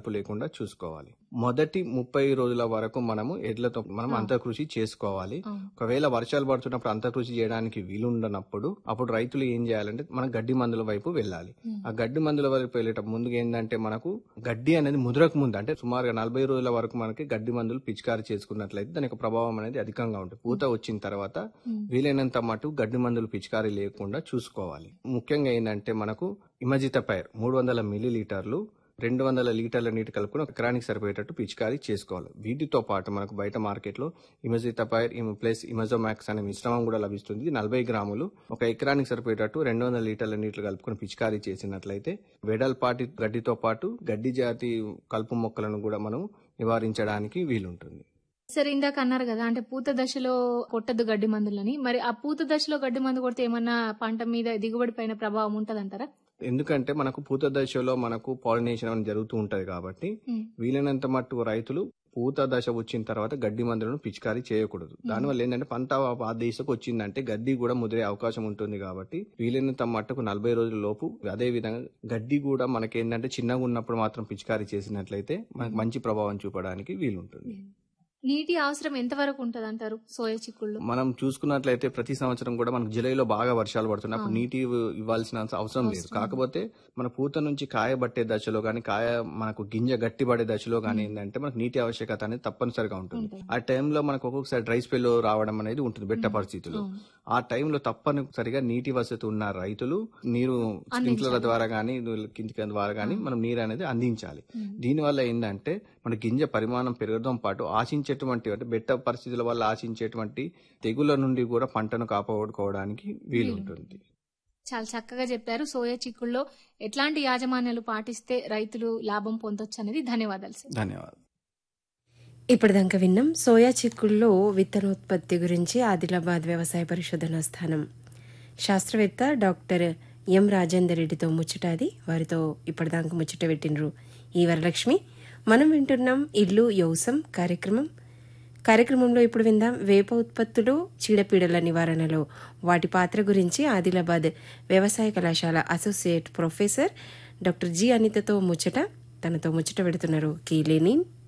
కలుపు లేకుండా చూసుకోవాలి మొదటి ముప్పై రోజుల వరకు మనము ఎడ్లతో మనం అంతకృషి చేసుకోవాలి ఒకవేళ వర్షాలు పడుతున్నప్పుడు అంతకృషి చేయడానికి వీలుండనప్పుడు అప్పుడు రైతులు ఏం చేయాలంటే మన గడ్డి మందుల వైపు వెళ్ళాలి ఆ గడ్డి మందుల వైపు వెళ్ళేటప్పుడు ముందుగా ఏంటంటే మనకు గడ్డి అనేది ముదరకు ముందు అంటే సుమారుగా నలభై రోజుల వరకు మనకి గడ్డి మందులు పిచికారి చేసుకున్నట్లయితే దాని యొక్క ప్రభావం అనేది అధికంగా ఉంటుంది పూత వచ్చిన తర్వాత వీలైనంత మటు గడ్డి మందులు పిచికారీ లేకుండా చూసుకోవాలి ముఖ్యంగా ఏంటంటే మనకు ఇమజిత పైర్ మూడు వందల మిల్లీ లీటర్లు రెండు వందల లీటర్ల నీటి కలుపుకొని ఒక ఎకరానికి సరిపోయేటట్టు పిచికారీ చేసుకోవాలి వీటితో పాటు మనకు బయట మార్కెట్లో ఇమజితపైర్ ప్లస్ ఇమజోమాక్స్ అనే మిశ్రమం కూడా లభిస్తుంది ఇది నలభై గ్రాములు ఒక ఎకరానికి సరిపోయేటట్టు రెండు వందల లీటర్ల నీళ్లు కలుపుకొని పిచికారీ చేసినట్లయితే వెడల్పాటి గడ్డితో పాటు గడ్డి జాతి కలుపు మొక్కలను కూడా మనం నివారించడానికి వీలుంటుంది సరే ఇందాక అన్నారు కదా అంటే పూత దశలో కొట్టద్దు గడ్డి మందులని మరి ఆ పూత దశలో గడ్డి మందు కొడితే ఏమన్నా పంట మీద దిగుబడి పైన ప్రభావం ఉంటదంటారా ఎందుకంటే మనకు పూత దశలో మనకు పాలినేషన్ అనేది జరుగుతూ ఉంటది కాబట్టి వీలైనంత మట్టు రైతులు పూత దశ వచ్చిన తర్వాత గడ్డి మందులను పిచికారీ చేయకూడదు దానివల్ల ఏంటంటే పంట ఆ దశకు వచ్చిందంటే గడ్డి కూడా ముదిరే అవకాశం ఉంటుంది కాబట్టి వీలైనంత మట్టుకు నలభై రోజుల లోపు అదే విధంగా గడ్డి కూడా మనకి ఏంటంటే చిన్నగా ఉన్నప్పుడు మాత్రం పిచికారీ చేసినట్లయితే మనకు మంచి ప్రభావం చూపడానికి వీలుంటుంది నీటి అవసరం ఎంత వరకు ఉంటది అంటారు సోయా చిక్కుళ్ళు మనం చూసుకున్నట్లయితే ప్రతి సంవత్సరం కూడా మనకు జూలైలో బాగా వర్షాలు పడుతున్నాయి అప్పుడు నీటి ఇవ్వ- ఇవ్వాల్సిన అవసరం లేదు కాకపోతే మన పూత నుంచి కాయ పట్టే దశలో కానీ కాయ మనకు గింజ గట్టిపడే దశలో కానీ ఏంటంటే మనకు నీటి ఆవశ్యకత అనేది తప్పనిసరిగా ఉంటుంది ఆ టైంలో మనకు ఒక్కొక్కసారి డ్రై స్పెల్ రావడం అనేది ఉంటుంది బెట్ట పరిస్థితులు ఆ టైంలో తప్పనిసరిగా నీటి వసతి ఉన్న రైతులు నీరు స్ప్రింక్లర్ల ద్వారా కానీ కింది ద్వారా కానీ మనం నీరు అనేది అందించాలి దీనివల్ల ఏంటంటే మన గింజ పరిమాణం పెరగడం పాటు ఆశించేటువంటి అంటే బెట్ట పరిస్థితుల వల్ల ఆశించేటువంటి తెగుల నుండి కూడా పంటను కాపాడుకోవడానికి వీలుంటుంది చాలా చక్కగా చెప్పారు సోయా చిక్కుల్లో ఎట్లాంటి యాజమాన్యాలు పాటిస్తే రైతులు లాభం పొందొచ్చు అనేది ధన్యవాదాలు సార్ ధన్యవాదాలు ఇప్పటిదాకా విన్నాం సోయా చిక్కుల్లో విత్తనోత్పత్తి గురించి ఆదిలాబాద్ వ్యవసాయ పరిశోధనా స్థానం శాస్త్రవేత్త డాక్టర్ ఎం రాజేందర్ రెడ్డితో ముచ్చటాది వారితో ఇప్పటిదాకా ముచ్చట పెట్టినరు ఈ వరలక్ష్మి మనం వింటున్నాం ఇల్లు యౌసం కార్యక్రమం కార్యక్రమంలో ఇప్పుడు విందాం వేప ఉత్పత్తులు చీడపీడల నివారణలో వాటి పాత్ర గురించి ఆదిలాబాద్ వ్యవసాయ కళాశాల అసోసియేట్ ప్రొఫెసర్ డాక్టర్ జి అనితతో ముచ్చట తనతో ముచ్చట పెడుతున్నారు కీలేని